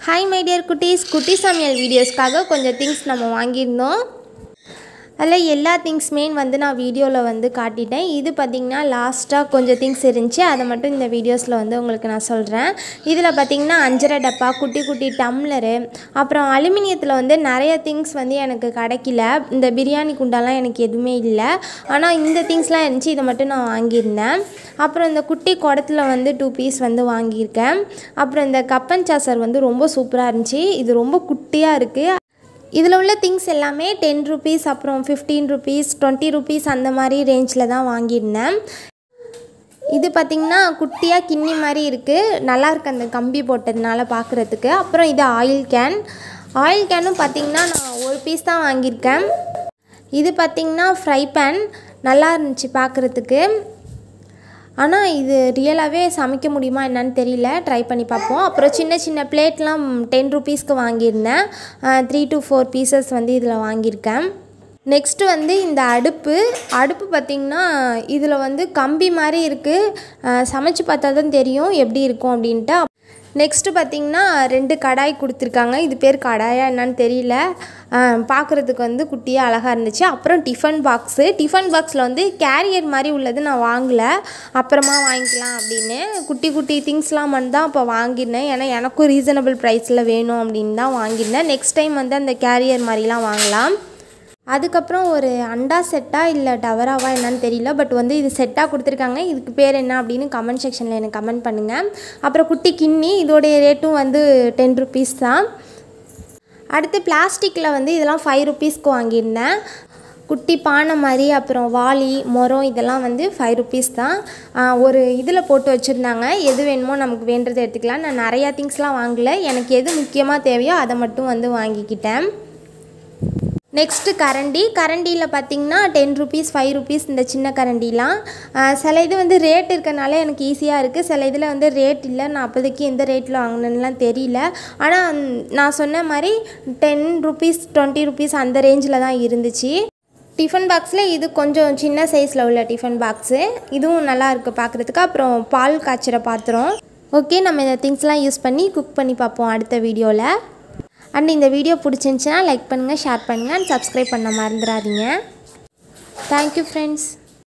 hi my dear குட்டீஸ் குட்டி சமையல் வீடியோஸ்க்காக கொஞ்சம் திங்ஸ் நம்ம வாங்கியிருந்தோம் அதில் எல்லா திங்ஸுமே வந்து நான் வீடியோவில் வந்து காட்டிட்டேன் இது பார்த்திங்கன்னா லாஸ்ட்டாக கொஞ்சம் திங்ஸ் இருந்துச்சு அதை மட்டும் இந்த வீடியோஸில் வந்து உங்களுக்கு நான் சொல்கிறேன் இதில் பார்த்திங்கன்னா அஞ்சரை டப்பா குட்டி குட்டி டம்ளரு அப்புறம் அலுமினியத்தில் வந்து நிறைய திங்ஸ் வந்து எனக்கு கிடைக்கல இந்த பிரியாணி குண்டாலாம் எனக்கு எதுவுமே இல்லை ஆனால் இந்த திங்ஸ்லாம் இருந்துச்சு இதை மட்டும் நான் வாங்கியிருந்தேன் அப்புறம் இந்த குட்டி குடத்துல வந்து டூ பீஸ் வந்து வாங்கியிருக்கேன் அப்புறம் இந்த கப்பன் சாசர் வந்து ரொம்ப சூப்பராக இருந்துச்சு இது ரொம்ப குட்டியாக இருக்குது இதில் உள்ள திங்ஸ் எல்லாமே டென் ருபீஸ் அப்புறம் ஃபிஃப்டீன் ருபீஸ் டுவெண்ட்டி ருபீஸ் அந்த மாதிரி ரேஞ்சில் தான் வாங்கியிருந்தேன் இது பார்த்திங்கன்னா குட்டியாக கிண்ணி மாதிரி இருக்குது நல்லா இருக்கு அந்த கம்பி போட்டதுனால பார்க்குறதுக்கு அப்புறம் இது ஆயில் கேன் ஆயில் கேனும் பார்த்திங்கன்னா நான் ஒரு பீஸ் தான் வாங்கியிருக்கேன் இது பார்த்திங்கன்னா ஃப்ரை பேன் நல்லா இருந்துச்சு பார்க்குறதுக்கு ஆனால் இது ரியலாகவே சமைக்க முடியுமா என்னன்னு தெரியல ட்ரை பண்ணி பார்ப்போம் அப்புறம் சின்ன சின்ன பிளேட்லாம் டென் ருபீஸ்க்கு வாங்கியிருந்தேன் த்ரீ டு ஃபோர் பீசஸ் வந்து இதில் வாங்கியிருக்கேன் நெக்ஸ்ட்டு வந்து இந்த அடுப்பு அடுப்பு பார்த்திங்கன்னா இதில் வந்து கம்பி மாதிரி இருக்குது சமைச்சு பார்த்தா தான் தெரியும் எப்படி இருக்கும் அப்படின்ட்டு நெக்ஸ்ட்டு பார்த்திங்கன்னா ரெண்டு கடாய் கொடுத்துருக்காங்க இது பேர் கடாயா என்னன்னு தெரியல பார்க்குறதுக்கு வந்து குட்டியாக அழகாக இருந்துச்சு அப்புறம் டிஃபன் பாக்ஸு டிஃபன் பாக்ஸில் வந்து கேரியர் மாதிரி உள்ளது நான் வாங்கலை அப்புறமா வாங்கிக்கலாம் அப்படின்னு குட்டி குட்டி திங்ஸ்லாம் வந்து தான் இப்போ வாங்கியிருந்தேன் ஏன்னா எனக்கும் ரீசனபிள் ப்ரைஸில் வேணும் அப்படின்னு தான் வாங்கியிருந்தேன் நெக்ஸ்ட் டைம் வந்து அந்த கேரியர் மாதிரிலாம் வாங்கலாம் அதுக்கப்புறம் ஒரு அண்டா செட்டா இல்லை டவராவா என்னன்னு தெரியல பட் வந்து இது செட்டாக கொடுத்துருக்காங்க இதுக்கு பேர் என்ன அப்படின்னு கமெண்ட் செக்ஷனில் எனக்கு கமெண்ட் பண்ணுங்கள் அப்புறம் குட்டி கிண்ணி இதோடைய ரேட்டும் வந்து டென் ருபீஸ் தான் அடுத்து பிளாஸ்டிக்கில் வந்து இதெல்லாம் ஃபைவ் ருபீஸ்க்கு வாங்கியிருந்தேன் குட்டி பானை மாதிரி அப்புறம் வாளி மொரம் இதெல்லாம் வந்து ஃபைவ் ருபீஸ் தான் ஒரு இதில் போட்டு வச்சுருந்தாங்க எது வேணுமோ நமக்கு வேண்டதை எடுத்துக்கலாம் நான் நிறையா திங்ஸ்லாம் வாங்கலை எனக்கு எது முக்கியமாக தேவையோ அதை மட்டும் வந்து வாங்கிக்கிட்டேன் நெக்ஸ்ட்டு கரண்டி கரண்டியில் பார்த்தீங்கன்னா டென் ருபீஸ் ஃபைவ் ருபீஸ் இந்த சின்ன கரண்டிலாம் சில இது வந்து ரேட் இருக்கனால எனக்கு ஈஸியாக இருக்குது சில இதில் வந்து ரேட் இல்லை நான் அப்போதைக்கு எந்த ரேட்டில் வாங்கினேன்லாம் தெரியல ஆனால் நான் சொன்ன மாதிரி டென் ருபீஸ் டுவெண்ட்டி ருபீஸ் அந்த ரேஞ்சில் தான் இருந்துச்சு டிஃபன் பாக்ஸில் இது கொஞ்சம் சின்ன சைஸில் உள்ள டிஃபன் பாக்ஸு இதுவும் நல்லா இருக்குது பார்க்குறதுக்கு அப்புறம் பால் காய்ச்சிற பாத்திரம் ஓகே நம்ம இந்த திங்ஸ்லாம் யூஸ் பண்ணி குக் பண்ணி பார்ப்போம் அடுத்த வீடியோவில் அண்ட் இந்த வீடியோ பிடிச்சிருந்துச்சின்னா லைக் பண்ணுங்கள் ஷேர் பண்ணுங்கள் அண்ட் சப்ஸ்கிரைப் பண்ண மறந்துடாதீங்க தேங்க்யூ ஃப்ரெண்ட்ஸ்